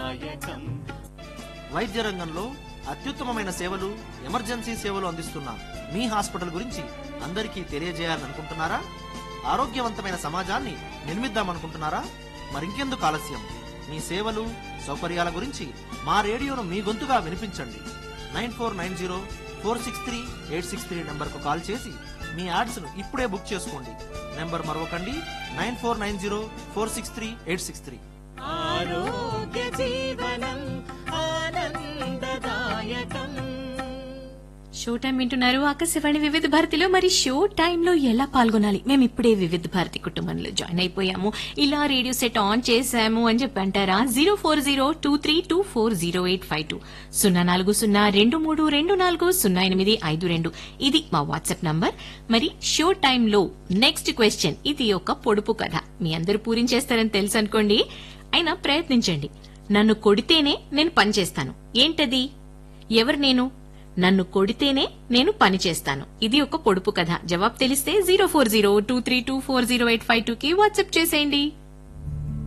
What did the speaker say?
ఆనందదాయకం వైద్య రంగంలో అత్యుత్తమమైన సేవలు ఎమర్జెన్సీ సేవలు అందిస్తున్న మీ హాస్పిటల్ గురించి అందరికీ తెలియజేయాలని అనుకుంటున్నారా ఆరోగ్యవంతమైన సమాజాన్ని నిర్మిద్దామనుకుంటున్నారా మరింకెందుకు ఆలస్యం మీ సేవలు సౌకర్యాల గురించి మా రేడియోను మీ గొంతుగా వినిపించండి nine four nine zero four six three eight six three నెంబర్కు కాల్ చేసి మీ యాడ్స్ను ఇప్పుడే బుక్ చేసుకోండి నెంబర్ మరొకండి nine four nine zero four six three eight six three ఆరోగ్య జీవనం ఆనందదాయకం షో టైం వింటున్నారు ఆకాశవాణి వివిధ భారతిలో మరి షో టైంలో ఎలా పాల్గొనాలి మేము ఇప్పుడే వివిధ భారతి కుటుంబంలో జాయిన్ అయిపోయాము ఇలా రేడియో సెట్ ఆన్ చేశాము అని చెప్పి అంటారా zero four zero two three two four zero eight five two సున్నా నాలుగు సున్నా రెండు మూడు రెండు నాలుగు సున్నా ఎనిమిది ఐదు రెండు ఇది మా వాట్సాప్ నంబర్ మరి షో టైంలో నెక్స్ట్ క్వశ్చన్ ఇది ఒక పొడుపు కథ మీ అందరూ పూరించేస్తారని తెలుసు అనుకోండి అయినా ప్రయత్నించండి నన్ను కొడితేనే నేను పని చేస్తాను ఏంటది ఎవరు నేను నన్ను కొడితేనే నేను పని చేస్తాను ఇది ఒక పొడుపు కథ జవాబు తెలిస్తే zero four zero two three two four zero eight five two కి వాట్సాప్ చేసేయండి